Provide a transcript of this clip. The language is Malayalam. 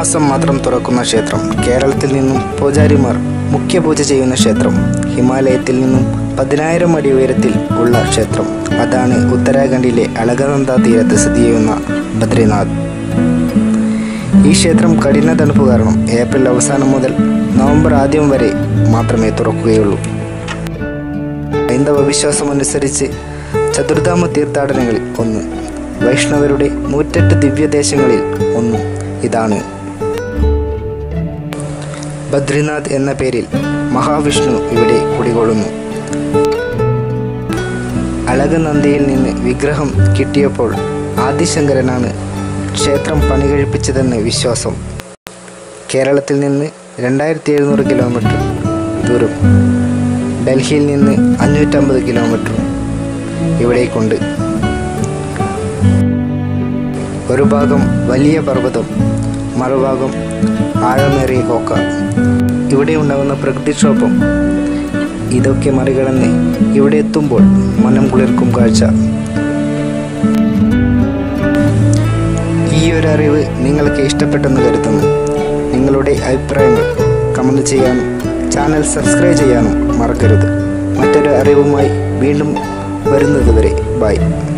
മാസം മാത്രം തുറക്കുന്ന ക്ഷേത്രം കേരളത്തിൽ നിന്നും പൂജാരിമാർ മുഖ്യ പൂജ ചെയ്യുന്ന ക്ഷേത്രം ഹിമാലയത്തിൽ നിന്നും പതിനായിരം അടി ഉയരത്തിൽ ഉള്ള ക്ഷേത്രം അതാണ് ഉത്തരാഖണ്ഡിലെ അളകനന്ദ തീരത്ത് സ്ഥിതി ചെയ്യുന്ന ബദ്രിനാഥ് ഈ ക്ഷേത്രം കഠിന തണുപ്പ് കാരണം ഏപ്രിൽ അവസാനം മുതൽ നവംബർ ആദ്യം വരെ മാത്രമേ തുറക്കുകയുള്ളൂ ഹൈന്ദവ വിശ്വാസമനുസരിച്ച് ചതുർധാമ തീർത്ഥാടനങ്ങളിൽ ഒന്ന് വൈഷ്ണവരുടെ നൂറ്റെട്ട് ദിവ്യദേശങ്ങളിൽ ഒന്നും ഇതാണ് ബദ്രിനാഥ് എന്ന പേരിൽ മഹാവിഷ്ണു ഇവിടെ കുടികൊള്ളുന്നു അളകനന്ദിയിൽ നിന്ന് വിഗ്രഹം കിട്ടിയപ്പോൾ ആദിശങ്കരനാണ് ക്ഷേത്രം പണികഴിപ്പിച്ചതെന്ന് വിശ്വാസം കേരളത്തിൽ നിന്ന് രണ്ടായിരത്തി എഴുന്നൂറ് കിലോമീറ്റർ ദൂരം ഡൽഹിയിൽ നിന്ന് അഞ്ഞൂറ്റമ്പത് കിലോമീറ്റർ ഇവിടേക്കുണ്ട് ഒരു ഭാഗം വലിയ പർവ്വതം മറുഭാഗം ആഴമേറിയ കോക്ക ഇവിടെ ഉണ്ടാകുന്ന പ്രകൃതിക്ഷോഭം ഇതൊക്കെ മറികടന്ന് ഇവിടെ എത്തുമ്പോൾ മനം കുളിർക്കും കാഴ്ച ഈ ഒരു അറിവ് നിങ്ങൾക്ക് ഇഷ്ടപ്പെട്ടെന്ന് കരുതുന്നു നിങ്ങളുടെ അഭിപ്രായങ്ങൾ കമൻറ്റ് ചെയ്യാനും ചാനൽ സബ്സ്ക്രൈബ് ചെയ്യാനും മറക്കരുത് മറ്റൊരു അറിവുമായി വീണ്ടും വരുന്നത് വരെ ബൈ